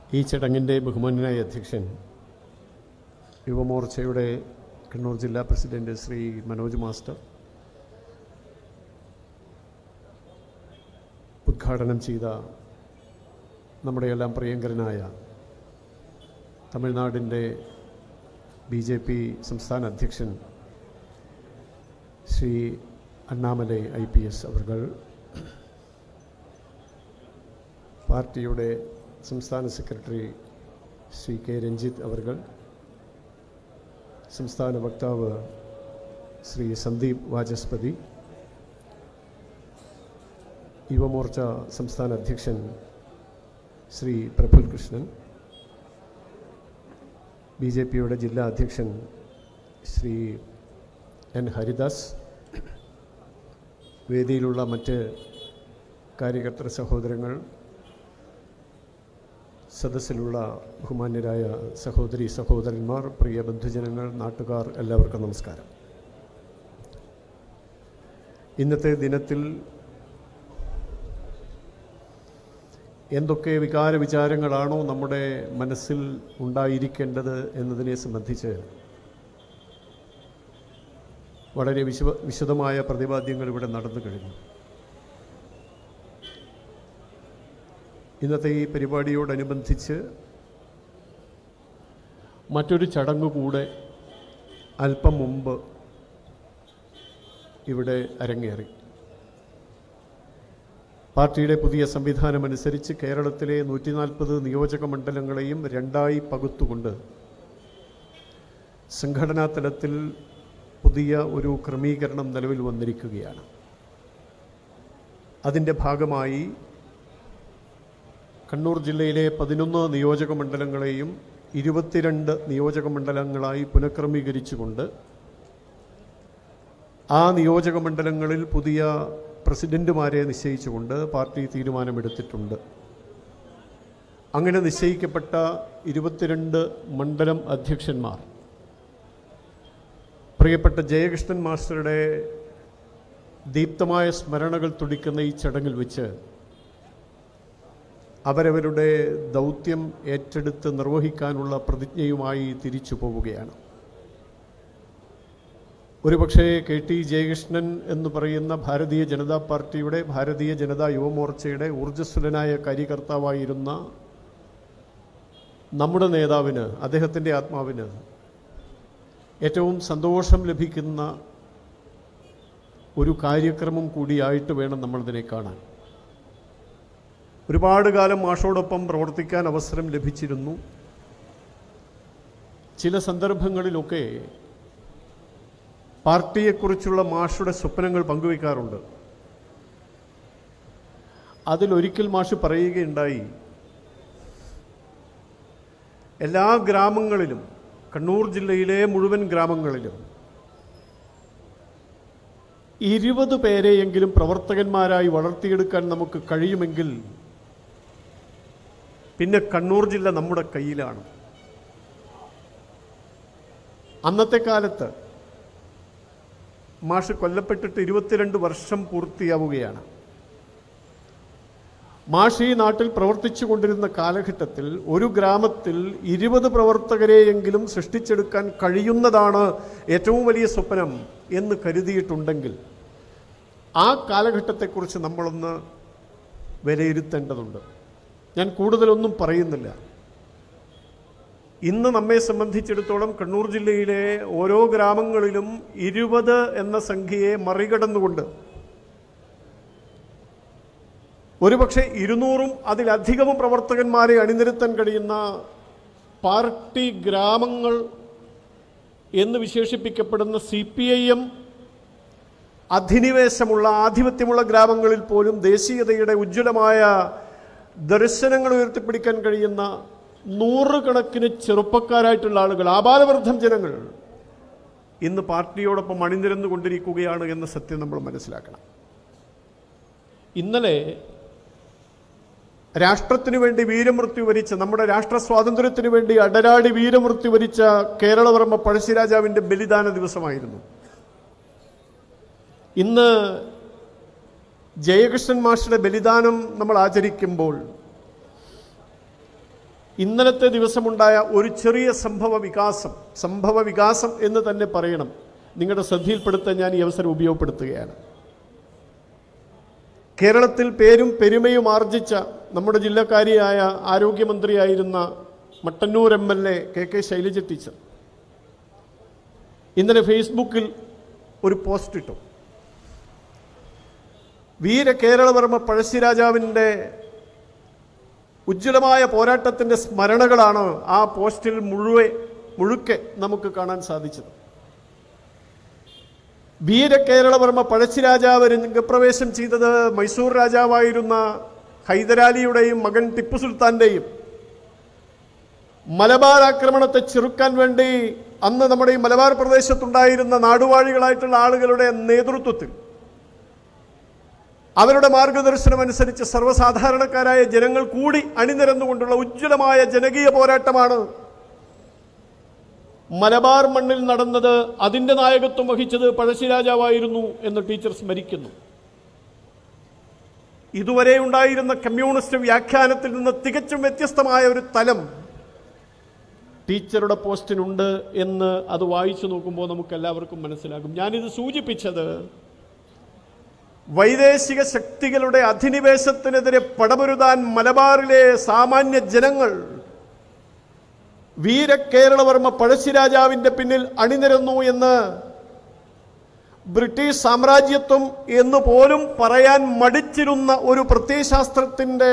ഈ ചടങ്ങിൻ്റെ ബഹുമാന്യനായ അധ്യക്ഷൻ യുവമോർച്ചയുടെ കണ്ണൂർ ജില്ലാ പ്രസിഡന്റ് ശ്രീ മനോജ് മാസ്റ്റർ ഉദ്ഘാടനം ചെയ്ത നമ്മുടെ എല്ലാം പ്രിയങ്കരനായ തമിഴ്നാടിൻ്റെ ബി ജെ പി സംസ്ഥാന അധ്യക്ഷൻ Shri Annamalai I P S അവർ പാർട്ടിയുടെ സംസ്ഥാന സെക്രട്ടറി ശ്രീ കെ രഞ്ജിത്ത് അവർ സംസ്ഥാന വക്താവ് ശ്രീ സന്ദീപ് വാചസ്പതി യുവമോർച്ച സംസ്ഥാന അധ്യക്ഷൻ ശ്രീ പ്രഫുൽ കൃഷ്ണൻ ബി ജെ പിയുടെ ജില്ലാ അധ്യക്ഷൻ ശ്രീ എൻ ഹരിദാസ് വേദിയിലുള്ള മറ്റ് കാര്യകർത്തൃ സഹോദരങ്ങൾ സദസ്സിലുള്ള ബഹുമാന്യരായ സഹോദരി സഹോദരന്മാർ പ്രിയ ബന്ധുജനങ്ങൾ നാട്ടുകാർ എല്ലാവർക്കും നമസ്കാരം ഇന്നത്തെ ദിനത്തിൽ എന്തൊക്കെ വികാര വിചാരങ്ങളാണോ നമ്മുടെ മനസ്സിൽ ഉണ്ടായിരിക്കേണ്ടത് എന്നതിനെ സംബന്ധിച്ച് വളരെ വിശ വിശദമായ പ്രതിപാദ്യങ്ങൾ ഇവിടെ നടന്നു കഴിഞ്ഞു ഇന്നത്തെ ഈ പരിപാടിയോടനുബന്ധിച്ച് മറ്റൊരു ചടങ്ങ് കൂടെ അല്പം മുമ്പ് ഇവിടെ അരങ്ങേറി പാർട്ടിയുടെ പുതിയ സംവിധാനമനുസരിച്ച് കേരളത്തിലെ നൂറ്റി നാൽപ്പത് നിയോജക മണ്ഡലങ്ങളെയും രണ്ടായി പകുത്തുകൊണ്ട് സംഘടനാ തലത്തിൽ പുതിയ ഒരു ക്രമീകരണം നിലവിൽ വന്നിരിക്കുകയാണ് അതിൻ്റെ ഭാഗമായി കണ്ണൂർ ജില്ലയിലെ പതിനൊന്ന് നിയോജക മണ്ഡലങ്ങളെയും ഇരുപത്തിരണ്ട് നിയോജക മണ്ഡലങ്ങളായി പുനഃക്രമീകരിച്ചുകൊണ്ട് ആ നിയോജക മണ്ഡലങ്ങളിൽ പുതിയ പ്രസിഡന്റുമാരെ നിശ്ചയിച്ചുകൊണ്ട് പാർട്ടി തീരുമാനമെടുത്തിട്ടുണ്ട് അങ്ങനെ നിശ്ചയിക്കപ്പെട്ട ഇരുപത്തിരണ്ട് മണ്ഡലം അധ്യക്ഷന്മാർ പ്രിയപ്പെട്ട ജയകൃഷ്ണൻ മാസ്റ്ററുടെ ദീപ്തമായ സ്മരണകൾ തുടിക്കുന്ന ഈ ചടങ്ങിൽ വെച്ച് അവരവരുടെ ദൗത്യം ഏറ്റെടുത്ത് നിർവഹിക്കാനുള്ള പ്രതിജ്ഞയുമായി തിരിച്ചു പോവുകയാണ് ഒരുപക്ഷെ കെ ടി ജയകൃഷ്ണൻ എന്ന് പറയുന്ന ഭാരതീയ ജനതാ പാർട്ടിയുടെ ഭാരതീയ ജനതാ യുവമോർച്ചയുടെ ഊർജ്ജസ്വലനായ കാര്യകർത്താവായിരുന്ന നമ്മുടെ നേതാവിന് അദ്ദേഹത്തിൻ്റെ ആത്മാവിന് ഏറ്റവും സന്തോഷം ലഭിക്കുന്ന ഒരു കാര്യക്രമം കൂടിയായിട്ട് വേണം നമ്മളിതിനെ കാണാൻ ഒരുപാട് കാലം മാഷോടൊപ്പം പ്രവർത്തിക്കാൻ അവസരം ലഭിച്ചിരുന്നു ചില സന്ദർഭങ്ങളിലൊക്കെ പാർട്ടിയെക്കുറിച്ചുള്ള മാഷുടെ സ്വപ്നങ്ങൾ പങ്കുവയ്ക്കാറുണ്ട് അതിലൊരിക്കൽ മാഷ് പറയുകയുണ്ടായി എല്ലാ ഗ്രാമങ്ങളിലും കണ്ണൂർ ജില്ലയിലെ മുഴുവൻ ഗ്രാമങ്ങളിലും ഇരുപത് പേരെയെങ്കിലും പ്രവർത്തകന്മാരായി വളർത്തിയെടുക്കാൻ നമുക്ക് കഴിയുമെങ്കിൽ പിന്നെ കണ്ണൂർ ജില്ല നമ്മുടെ കയ്യിലാണ് അന്നത്തെ കാലത്ത് മാഷ് കൊല്ലപ്പെട്ടിട്ട് ഇരുപത്തിരണ്ട് വർഷം പൂർത്തിയാവുകയാണ് മാഷ് ഈ നാട്ടിൽ പ്രവർത്തിച്ചു കൊണ്ടിരുന്ന കാലഘട്ടത്തിൽ ഒരു ഗ്രാമത്തിൽ ഇരുപത് പ്രവർത്തകരെയെങ്കിലും സൃഷ്ടിച്ചെടുക്കാൻ കഴിയുന്നതാണ് ഏറ്റവും വലിയ സ്വപ്നം എന്ന് കരുതിയിട്ടുണ്ടെങ്കിൽ ആ കാലഘട്ടത്തെക്കുറിച്ച് നമ്മളൊന്ന് വിലയിരുത്തേണ്ടതുണ്ട് ഞാൻ കൂടുതലൊന്നും പറയുന്നില്ല ഇന്ന് നമ്മെ സംബന്ധിച്ചിടത്തോളം കണ്ണൂർ ജില്ലയിലെ ഓരോ ഗ്രാമങ്ങളിലും ഇരുപത് എന്ന സംഖ്യയെ മറികടന്നുകൊണ്ട് ഒരുപക്ഷെ ഇരുന്നൂറും അതിലധികവും പ്രവർത്തകന്മാരെ അണിനിരത്താൻ കഴിയുന്ന പാർട്ടി ഗ്രാമങ്ങൾ എന്ന് വിശേഷിപ്പിക്കപ്പെടുന്ന സി പി ഐ എം അധിനിവേശമുള്ള ആധിപത്യമുള്ള ഗ്രാമങ്ങളിൽ പോലും ദേശീയതയുടെ ഉജ്ജ്വലമായ ദർശനങ്ങൾ ഉയർത്തിപ്പിടിക്കാൻ കഴിയുന്ന നൂറുകണക്കിന് ചെറുപ്പക്കാരായിട്ടുള്ള ആളുകൾ ആപാലവർദ്ധം ജനങ്ങൾ ഇന്ന് പാർട്ടിയോടൊപ്പം അണിനിരന്നു കൊണ്ടിരിക്കുകയാണ് എന്ന സത്യം നമ്മൾ മനസ്സിലാക്കണം ഇന്നലെ രാഷ്ട്രത്തിനു വേണ്ടി വീരമൃത്യു വരിച്ച നമ്മുടെ രാഷ്ട്ര സ്വാതന്ത്ര്യത്തിനു വേണ്ടി അടരാടി വീരമൃത്യു വരിച്ച കേരളവർമ്മ പഴശ്ശിരാജാവിൻ്റെ ബലിദാന ദിവസമായിരുന്നു ഇന്ന് ജയകൃഷ്ണൻ മാഷയുടെ ബലിദാനം നമ്മൾ ആചരിക്കുമ്പോൾ ഇന്നലത്തെ ദിവസമുണ്ടായ ഒരു ചെറിയ സംഭവ വികാസം സംഭവ വികാസം എന്ന് തന്നെ പറയണം നിങ്ങളുടെ ശ്രദ്ധയിൽപ്പെടുത്താൻ ഞാൻ ഈ അവസരം ഉപയോഗപ്പെടുത്തുകയാണ് കേരളത്തിൽ പേരും പെരുമയും ആർജിച്ച നമ്മുടെ ജില്ലക്കാരിയായ ആരോഗ്യമന്ത്രിയായിരുന്ന Mattannur M L A K K Shailaja teacher ഇന്നലെ ഫേസ്ബുക്കിൽ ഒരു പോസ്റ്റ് ഇട്ടു വീര കേരളവർമ്മ പഴശ്ശിരാജാവിൻ്റെ ഉജ്ജ്വലമായ പോരാട്ടത്തിൻ്റെ സ്മരണകളാണ് ആ പോസ്റ്റിൽ മുഴുവൻ മുഴുക്കെ നമുക്ക് കാണാൻ സാധിച്ചത് വീരകേരളവർമ്മ പഴശ്ശിരാജാവ് രംഗപ്രവേശം ചെയ്തത് മൈസൂർ രാജാവായിരുന്ന ഹൈദരാലിയുടെയും മകൻ ടിപ്പു സുൽത്താൻ്റെയും മലബാർ ആക്രമണത്തെ ചെറുക്കാൻ വേണ്ടി അന്ന് നമ്മുടെ ഈ മലബാർ പ്രദേശത്തുണ്ടായിരുന്ന നാടുവാഴികളായിട്ടുള്ള ആളുകളുടെ നേതൃത്വത്തിൽ അവരുടെ മാർഗദർശനം അനുസരിച്ച് സർവ്വസാധാരണക്കാരായ ജനങ്ങൾ കൂടി അണിനിരന്നുകൊണ്ടുള്ള ഉജ്ജ്വലമായ ജനകീയ പോരാട്ടമാണ് മലബാർ മണ്ണിൽ നടന്നത് അതിൻ്റെ നായകത്വം വഹിച്ചത് പഴശ്ശിരാജാവായിരുന്നു എന്ന് ടീച്ചർ സ്മരിക്കുന്നു ഇതുവരെ ഉണ്ടായിരുന്ന കമ്മ്യൂണിസ്റ്റ് വ്യാഖ്യാനത്തിൽ നിന്ന് തികച്ചും വ്യത്യസ്തമായ ഒരു തലം ടീച്ചറുടെ പോസ്റ്റിനുണ്ട് എന്ന് അത് വായിച്ചു നോക്കുമ്പോൾ നമുക്ക് എല്ലാവർക്കും മനസ്സിലാകും ഞാനിത് സൂചിപ്പിച്ചത് വൈദേശിക ശക്തികളുടെ അധിനിവേശത്തിനെതിരെ പടപൊരുതാൻ മലബാറിലെ സാമാന്യ ജനങ്ങൾ വീരകേരളവർമ്മ പഴശ്ശിരാജാവിൻ്റെ പിന്നിൽ അണിനിരന്നു എന്ന് ബ്രിട്ടീഷ് സാമ്രാജ്യത്വം എന്ന് പോലും പറയാൻ മടിച്ചിരുന്ന ഒരു പ്രത്യയശാസ്ത്രത്തിൻ്റെ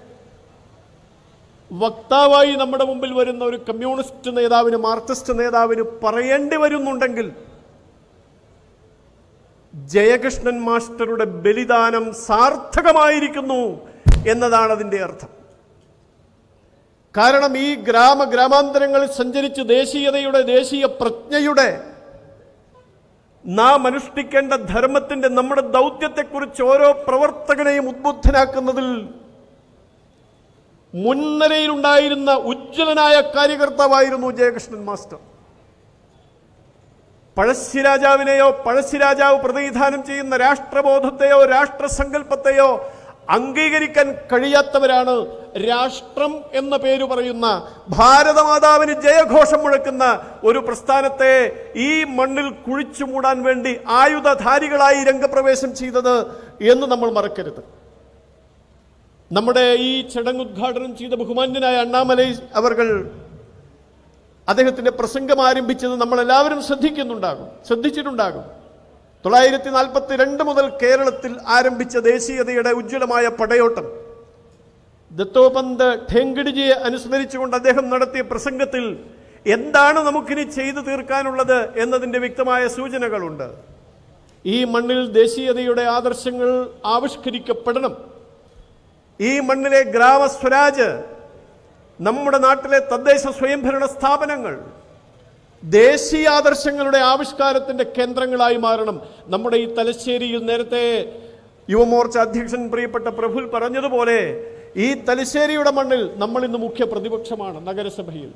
വക്താവായി നമ്മുടെ മുമ്പിൽ വരുന്ന ഒരു കമ്മ്യൂണിസ്റ്റ് നേതാവിന് മാർക്സിസ്റ്റ് നേതാവിന് പറയേണ്ടി വരുന്നുണ്ടെങ്കിൽ ജയകൃഷ്ണൻ മാസ്റ്ററുടെ ബലിദാനം സാർത്ഥകമായിരിക്കുന്നു എന്നതാണ് അതിൻ്റെ അർത്ഥം കാരണം ഈ ഗ്രാമ ഗ്രാമാന്തരങ്ങളിൽ സഞ്ചരിച്ച് ദേശീയതയുടെ ദേശീയ പ്രജ്ഞയുടെ നാം അനുഷ്ഠിക്കേണ്ട ധർമ്മത്തിന്റെ നമ്മുടെ ദൗത്യത്തെക്കുറിച്ച് ഓരോ പ്രവർത്തകനെയും ഉദ്ബുദ്ധനാക്കുന്നതിൽ മുൻനിരയിലുണ്ടായിരുന്ന ഉജ്ജ്വലനായ കാര്യകർത്താവായിരുന്നു ജയകൃഷ്ണൻ മാസ്റ്റർ പഴശ്ശിരാജാവിനെയോ പഴശ്ശിരാജാവ് പ്രതിനിധാനം ചെയ്യുന്ന രാഷ്ട്രബോധത്തെയോ രാഷ്ട്രസങ്കല്പത്തെയോ അംഗീകരിക്കാൻ കഴിയാത്തവരാണ് രാഷ്ട്രം എന്ന പേര് പറയുന്ന ഭാരതമാതാവിന് ജയഘോഷം മുഴക്കുന്ന ഒരു പ്രസ്ഥാനത്തെ ഈ മണ്ണിൽ കുഴിച്ചു മൂടാൻ വേണ്ടി ആയുധധാരികളായി രംഗപ്രവേശം ചെയ്തത് എന്ന് നമ്മൾ മറക്കരുത് നമ്മുടെ ഈ ചടങ്ങ് ഉദ്ഘാടനം ചെയ്ത ബഹുമാന്യനായ അണ്ണാമലൈ അവർകൾ അദ്ദേഹത്തിന്റെ പ്രസംഗം ആരംഭിച്ചത് നമ്മൾ എല്ലാവരും ശ്രദ്ധിക്കുന്നുണ്ടാകും ശ്രദ്ധിച്ചിട്ടുണ്ടാകും തൊള്ളായിരത്തി നാൽപ്പത്തി രണ്ട് മുതൽ കേരളത്തിൽ ആരംഭിച്ച ദേശീയതയുടെ ഉജ്ജ്വലമായ പടയോട്ടം ദത്തോപന്ത് ഠേങ്കിഡിജിയെ അനുസ്മരിച്ചുകൊണ്ട് അദ്ദേഹം നടത്തിയ പ്രസംഗത്തിൽ എന്താണ് നമുക്കിനി ചെയ്തു തീർക്കാനുള്ളത് എന്നതിൻ്റെ വ്യക്തമായ സൂചനകളുണ്ട് ഈ മണ്ണിൽ ദേശീയതയുടെ ആദർശങ്ങൾ ആവിഷ്കരിക്കപ്പെടണം ഈ മണ്ണിലെ ഗ്രാമസ്വരാജ് നമ്മുടെ നാട്ടിലെ തദ്ദേശ സ്വയംഭരണ സ്ഥാപനങ്ങൾ ദേശീയ ആദർശങ്ങളുടെ ആവിഷ്കാരത്തിന്റെ കേന്ദ്രങ്ങളായി മാറണം നമ്മുടെ ഈ തലശ്ശേരിയിൽ നേരത്തെ യുവമോർച്ച അധ്യക്ഷൻ പ്രിയപ്പെട്ട പ്രഫുൽ പറഞ്ഞതുപോലെ ഈ തലശ്ശേരിയുടെ മണ്ണിൽ നമ്മൾ ഇന്ന് മുഖ്യ പ്രതിപക്ഷമാണ് നഗരസഭയിൽ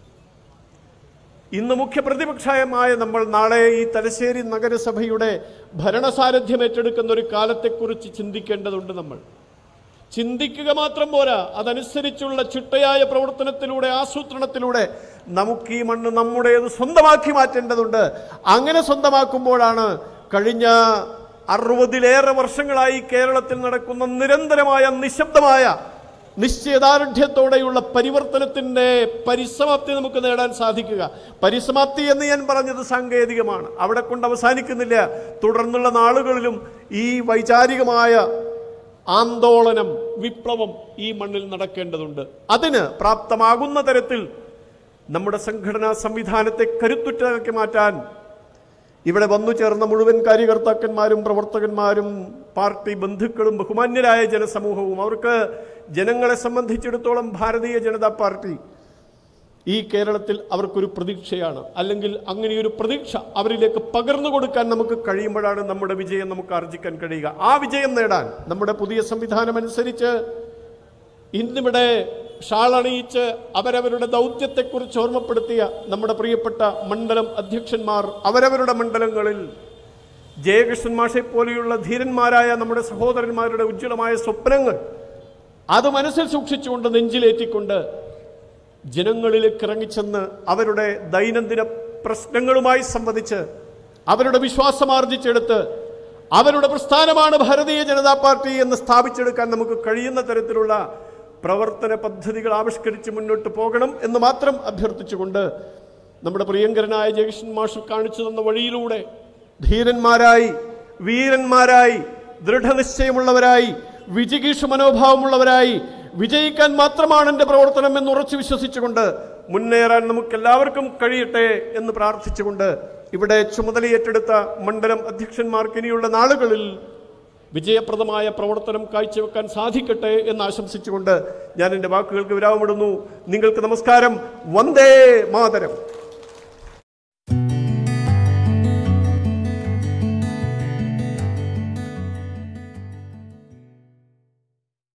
ഇന്ന് മുഖ്യ പ്രതിപക്ഷമായ നമ്മൾ നാളെ ഈ തലശ്ശേരി നഗരസഭയുടെ ഭരണസാരഥ്യം ഏറ്റെടുക്കുന്ന ഒരു കാലത്തെക്കുറിച്ച് ചിന്തിക്കേണ്ടതുണ്ട് നമ്മൾ ചിന്തിക്കുക മാത്രം പോരാ അതനുസരിച്ചുള്ള ചിട്ടയായ പ്രവർത്തനത്തിലൂടെ ആസൂത്രണത്തിലൂടെ നമുക്ക് ഈ മണ്ണ് നമ്മുടേത് സ്വന്തമാക്കി മാറ്റേണ്ടതുണ്ട് അങ്ങനെ സ്വന്തമാക്കുമ്പോഴാണ് കഴിഞ്ഞ അറുപതിലേറെ വർഷങ്ങളായി കേരളത്തിൽ നടക്കുന്ന നിരന്തരമായ നിശബ്ദമായ നിശ്ചയദാർഢ്യത്തോടെയുള്ള പരിവർത്തനത്തിന്റെ പരിസമാപ്തി നമുക്ക് നേടാൻ സാധിക്കുക പരിസമാപ്തി എന്ന് ഞാൻ പറഞ്ഞത് സാങ്കേതികമാണ് അവിടെ കൊണ്ട് അവസാനിക്കുന്നില്ല തുടർന്നുള്ള നാളുകളിലും ഈ വൈചാരികമായ ആന്തോളനം വിപ്ലവം ഈ മണ്ണിൽ നടക്കേണ്ടതുണ്ട് അതിന് പ്രാപ്തമാകുന്ന തരത്തിൽ നമ്മുടെ സംഘടനാ സംവിധാനത്തെ കരുത്തുറ്റതാക്കി മാറ്റാൻ ഇവിടെ വന്നു ചേർന്ന മുഴുവൻ കാര്യകർത്താക്കന്മാരും പ്രവർത്തകന്മാരും പാർട്ടി ബന്ധുക്കളും ബഹുമാന്യരായ ജനസമൂഹവും അവർക്ക് ജനങ്ങളെ സംബന്ധിച്ചിടത്തോളം ഭാരതീയ ജനതാ പാർട്ടി ഈ കേരളത്തിൽ അവർക്കൊരു പ്രതീക്ഷയാണ് അല്ലെങ്കിൽ അങ്ങനെയൊരു പ്രതീക്ഷ അവരിലേക്ക് പകർന്നു കൊടുക്കാൻ നമുക്ക് കഴിയുമ്പോഴാണ് നമ്മുടെ വിജയം നമുക്ക് ആർജിക്കാൻ കഴിയുക ആ വിജയം നേടാൻ നമ്മുടെ പുതിയ സംവിധാനം അനുസരിച്ച് ഇന്നിവിടെ ഷാളണിയിച്ച് അവരവരുടെ ദൗത്യത്തെക്കുറിച്ച് ഓർമ്മപ്പെടുത്തിയ നമ്മുടെ പ്രിയപ്പെട്ട മണ്ഡലം അധ്യക്ഷന്മാർ അവരവരുടെ മണ്ഡലങ്ങളിൽ ജയകൃഷ്ണൻ മാഷെ പോലെയുള്ള ധീരന്മാരായ നമ്മുടെ സഹോദരന്മാരുടെ ഉജ്ജ്വലമായ സ്വപ്നങ്ങൾ അത് മനസ്സിൽ സൂക്ഷിച്ചുകൊണ്ട് നെഞ്ചിലേറ്റിക്കൊണ്ട് ജനങ്ങളിലേക്ക് ഇറങ്ങിച്ചെന്ന് അവരുടെ ദൈനംദിന പ്രശ്നങ്ങളുമായി സംവദിച്ച് അവരുടെ വിശ്വാസം ആർജിച്ചെടുത്ത് അവരുടെ പ്രസ്ഥാനമാണ് ഭാരതീയ ജനതാ പാർട്ടി എന്ന് സ്ഥാപിച്ചെടുക്കാൻ നമുക്ക് കഴിയുന്ന തരത്തിലുള്ള പ്രവർത്തന പദ്ധതികൾ ആവിഷ്കരിച്ച് മുന്നോട്ട് പോകണം എന്ന് മാത്രം അഭ്യർത്ഥിച്ചുകൊണ്ട് നമ്മുടെ പ്രിയങ്കരനായ ജഗഷൻ മാഷ് കാണിച്ചു തന്ന വഴിയിലൂടെ ധീരന്മാരായി വീരന്മാരായി ദൃഢനിശ്ചയമുള്ളവരായി വിജിഗീഷ മനോഭാവമുള്ളവരായി വിജയിക്കാൻ മാത്രമാണ് എൻ്റെ പ്രവർത്തനം എന്ന് ഉറച്ചു വിശ്വസിച്ചുകൊണ്ട് മുന്നേറാൻ നമുക്ക് എല്ലാവർക്കും കഴിയട്ടെ എന്ന് പ്രാർത്ഥിച്ചുകൊണ്ട് ഇവിടെ ചുമതലയേറ്റെടുത്ത മണ്ഡലം അധ്യക്ഷന്മാർക്ക് ഇനിയുള്ള നാളുകളിൽ വിജയപ്രദമായ പ്രവർത്തനം കാഴ്ചവെക്കാൻ സാധിക്കട്ടെ എന്ന് ആശംസിച്ചുകൊണ്ട് ഞാൻ എൻ്റെ വാക്കുകൾക്ക് വിരാമമിടുന്നു നിങ്ങൾക്ക് നമസ്കാരം വന്ദേ മാതരം